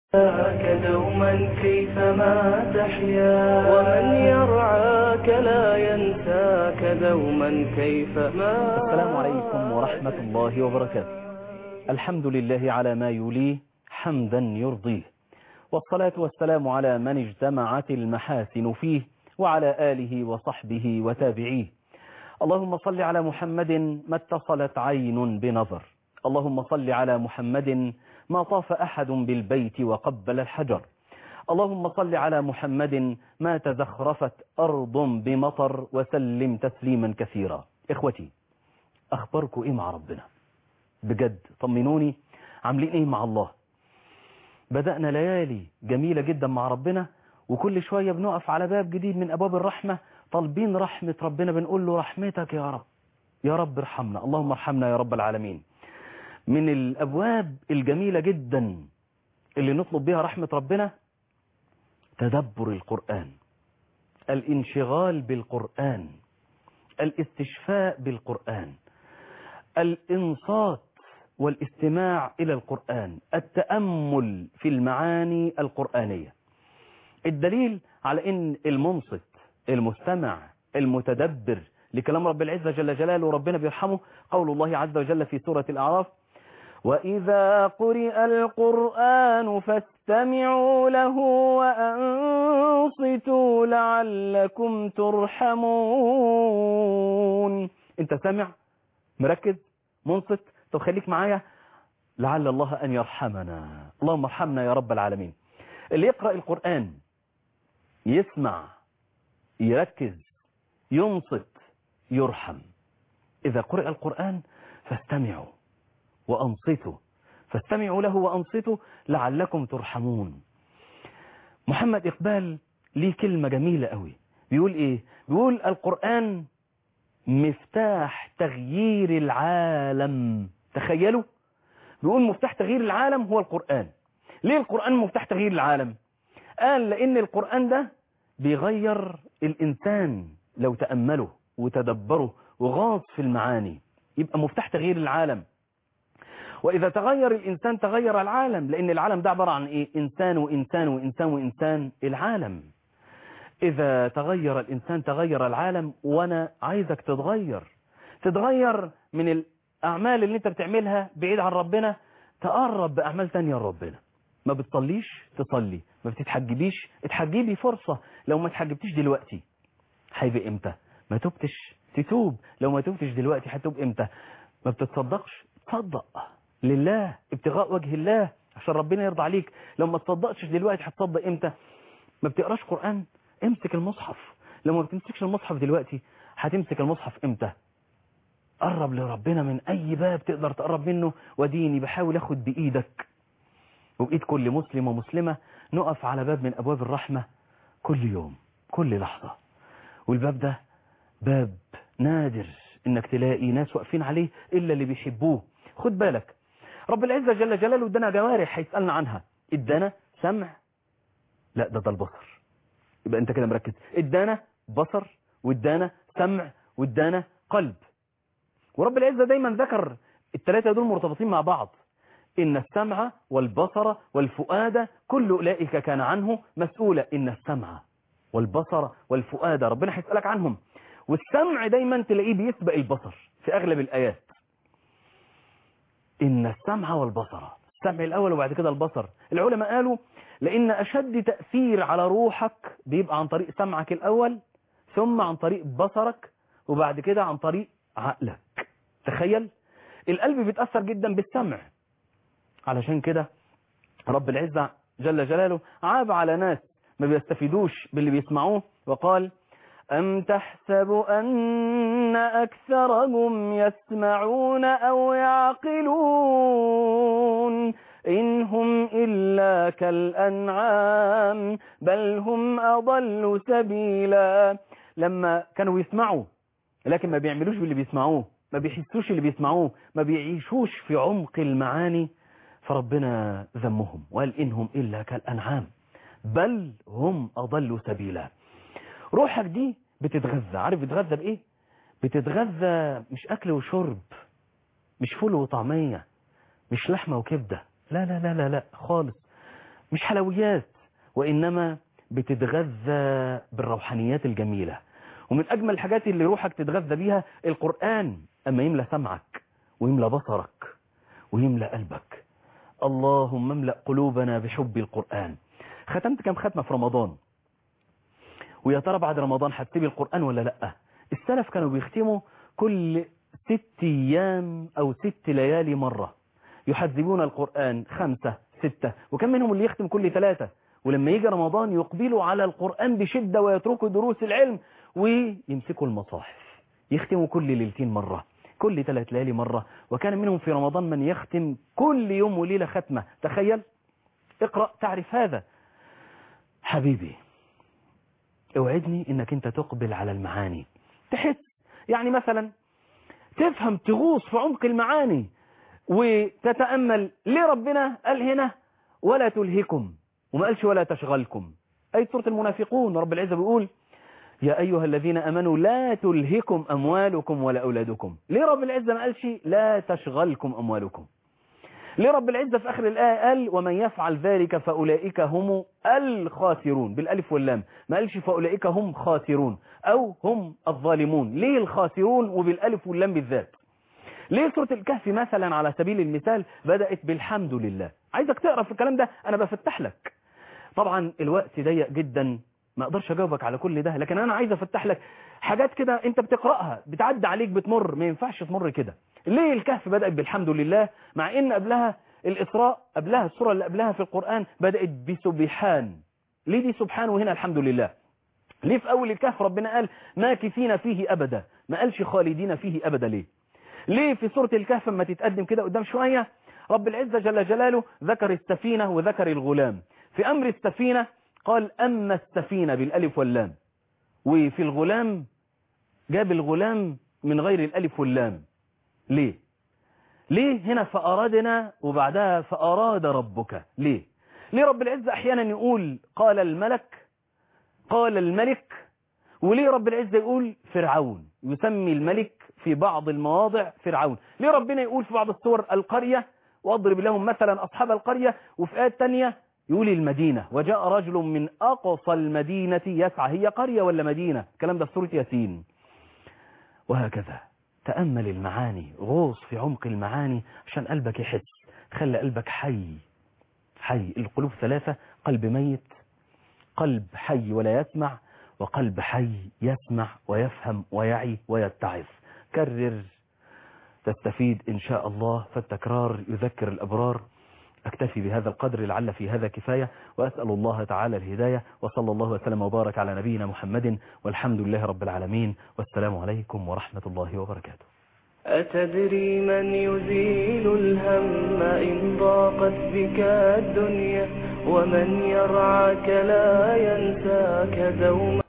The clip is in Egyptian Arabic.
ينساك دوما كيفما تحيا ومن يرعاك لا ينساك دوما كيفما السلام عليكم ورحمة الله وبركاته الحمد لله على ما يليه حمدا يرضيه والصلاة والسلام على من اجتمعت المحاسن فيه وعلى آله وصحبه وتابعيه اللهم صل على محمد ما اتصلت عين بنظر اللهم صل على محمد ما طاف أحد بالبيت وقبل الحجر اللهم صل على محمد ما تزخرفت أرض بمطر وسلم تسليما كثيرا إخوتي أخبركم إيه مع ربنا بجد طمنوني عاملين إيه مع الله بدأنا ليالي جميلة جدا مع ربنا وكل شوية بنقف على باب جديد من أبواب الرحمة طالبين رحمة ربنا بنقول له رحمتك يا رب يا رب ارحمنا اللهم ارحمنا يا رب العالمين من الأبواب الجميلة جدا اللي نطلب بها رحمة ربنا تدبر القرآن الانشغال بالقرآن الاستشفاء بالقرآن الإنصات والاستماع إلى القرآن التأمل في المعاني القرآنية الدليل على أن المنصت المستمع المتدبر لكلام رب العزة جل جلاله ربنا بيرحمه قول الله عز وجل في سورة الأعراف وإذا قرئ القرآن فاستمعوا له وأنصتوا لعلكم ترحمون انت سامع مركز منصت طب خليك معايا لعل الله أن يرحمنا اللهم ارحمنا يا رب العالمين اللي يقرأ القرآن يسمع يركز ينصت يرحم إذا قرئ القرآن فاستمعوا وأنصتوا فاستمعوا له وأنصتوا لعلكم ترحمون محمد إقبال ليه كلمة جميلة قوي بيقول إيه بيقول القرآن مفتاح تغيير العالم تخيلوا بيقول مفتاح تغيير العالم هو القرآن ليه القرآن مفتاح تغيير العالم قال لأن القرآن ده بيغير الإنسان لو تأمله وتدبره وغاص في المعاني يبقى مفتاح تغيير العالم وإذا تغير الإنسان تغير العالم لأن العالم ده عبارة عن إيه إنسان وإنسان وإنسان وإنسان العالم إذا تغير الإنسان تغير العالم وأنا عايزك تتغير تتغير من الأعمال اللي أنت بتعملها بعيد عن ربنا تقرب بأعمال تانية لربنا ما بتصليش تصلي ما بتتحجبيش اتحجبي فرصة لو ما اتحجبتيش دلوقتي هيبقى امتى ما تبتش تتوب لو ما تبتش دلوقتي هتوب امتى ما بتتصدقش تصدق لله ابتغاء وجه الله عشان ربنا يرضى عليك لو ما تصدقش دلوقتي هتصدق امتى ما بتقراش قرآن امسك المصحف لو ما بتمسكش المصحف دلوقتي هتمسك المصحف امتى قرب لربنا من اي باب تقدر تقرب منه وديني بحاول اخد بايدك وبايد كل مسلم ومسلمة نقف على باب من ابواب الرحمة كل يوم كل لحظة والباب ده باب نادر انك تلاقي ناس واقفين عليه الا اللي بيحبوه خد بالك رب العزة جل جلاله ادانا جوارح هيسألنا عنها ادانا سمع لا ده ده البصر يبقى انت كده مركز ادانا بصر وادانا سمع وادانا قلب ورب العزة دايما ذكر الثلاثة دول مرتبطين مع بعض إن السمع والبصر والفؤاد كل أولئك كان عنه مسؤولا إن السمع والبصر والفؤاد ربنا هيسألك عنهم والسمع دايما تلاقيه بيسبق البصر في أغلب الآيات إن السمع والبصر السمع الأول وبعد كده البصر العلماء قالوا لأن أشد تأثير على روحك بيبقى عن طريق سمعك الأول ثم عن طريق بصرك وبعد كده عن طريق عقلك تخيل القلب بيتأثر جدا بالسمع علشان كده رب العزة جل جلاله عاب على ناس ما بيستفيدوش باللي بيسمعوه وقال أم تحسب أن أكثرهم يسمعون أو يعقلون إن هم إلا كالأنعام بل هم أضل سبيلا لما كانوا يسمعوا لكن ما بيعملوش باللي بيسمعوه ما بيحسوش اللي بيسمعوه ما بيعيشوش في عمق المعاني فربنا ذمهم وقال إنهم إلا كالأنعام بل هم أضل سبيلا روحك دي بتتغذى عارف بتتغذى بإيه بتتغذى مش أكل وشرب مش فول وطعمية مش لحمة وكبدة لا لا لا لا لا خالص مش حلويات وإنما بتتغذى بالروحانيات الجميلة ومن أجمل الحاجات اللي روحك تتغذى بيها القرآن أما يملى سمعك ويملى بصرك ويملى قلبك اللهم املأ قلوبنا بحب القرآن ختمت كم ختمة في رمضان ويا ترى بعد رمضان هتسيب القرآن ولا لأ السلف كانوا بيختموا كل ست أيام أو ست ليالي مرة يحذبون القرآن خمسة ستة وكم منهم اللي يختم كل ثلاثة ولما يجي رمضان يقبلوا على القرآن بشدة ويتركوا دروس العلم ويمسكوا المصاحف يختموا كل ليلتين مرة كل ثلاث ليالي مرة وكان منهم في رمضان من يختم كل يوم وليلة ختمة تخيل اقرأ تعرف هذا حبيبي اوعدني انك انت تقبل على المعاني تحس يعني مثلا تفهم تغوص في عمق المعاني وتتأمل ليه ربنا قال هنا ولا تلهكم وما قالش ولا تشغلكم أي سورة المنافقون رب العزة بيقول يا أيها الذين أمنوا لا تلهكم أموالكم ولا أولادكم ليه رب العزة ما قالش لا تشغلكم أموالكم ليه رب العزة في آخر الآية قال ومن يفعل ذلك فأولئك هم الخاسرون بالألف واللام ما قالش فأولئك هم خاسرون أو هم الظالمون ليه الخاسرون وبالألف واللام بالذات ليه سورة الكهف مثلا على سبيل المثال بدأت بالحمد لله عايزك تقرأ في الكلام ده أنا بفتح لك طبعا الوقت ضيق جدا ما اقدرش اجاوبك على كل ده لكن انا عايز افتح لك حاجات كده انت بتقراها بتعدي عليك بتمر ما ينفعش تمر كده ليه الكهف بدات بالحمد لله مع ان قبلها الاسراء قبلها السوره اللي قبلها في القران بدات بسبحان ليه دي سبحان وهنا الحمد لله ليه في اول الكهف ربنا قال ماكثين فيه ابدا ما قالش خالدين فيه ابدا ليه ليه في سوره الكهف لما تتقدم كده قدام شويه رب العزه جل جلاله ذكر السفينه وذكر الغلام في امر السفينه قال أما السفينة بالألف واللام وفي الغلام جاب الغلام من غير الألف واللام ليه ليه هنا فأرادنا وبعدها فأراد ربك ليه ليه رب العزة أحيانا يقول قال الملك قال الملك وليه رب العزة يقول فرعون يسمي الملك في بعض المواضع فرعون ليه ربنا يقول في بعض السور القرية واضرب لهم مثلا أصحاب القرية وفي آية تانية يقول المدينة وجاء رجل من أقصى المدينة يسعى هي قرية ولا مدينة الكلام ده في سورة ياسين وهكذا تأمل المعاني غوص في عمق المعاني عشان قلبك يحس خلى قلبك حي حي القلوب ثلاثة قلب ميت قلب حي ولا يسمع وقلب حي يسمع ويفهم ويعي ويتعظ كرر تستفيد إن شاء الله فالتكرار يذكر الأبرار أكتفي بهذا القدر لعل في هذا كفاية وأسأل الله تعالى الهداية وصلى الله وسلم وبارك على نبينا محمد والحمد لله رب العالمين والسلام عليكم ورحمة الله وبركاته أتدري من يزيل الهم إن ضاقت بك الدنيا ومن يرعاك لا ينساك دوما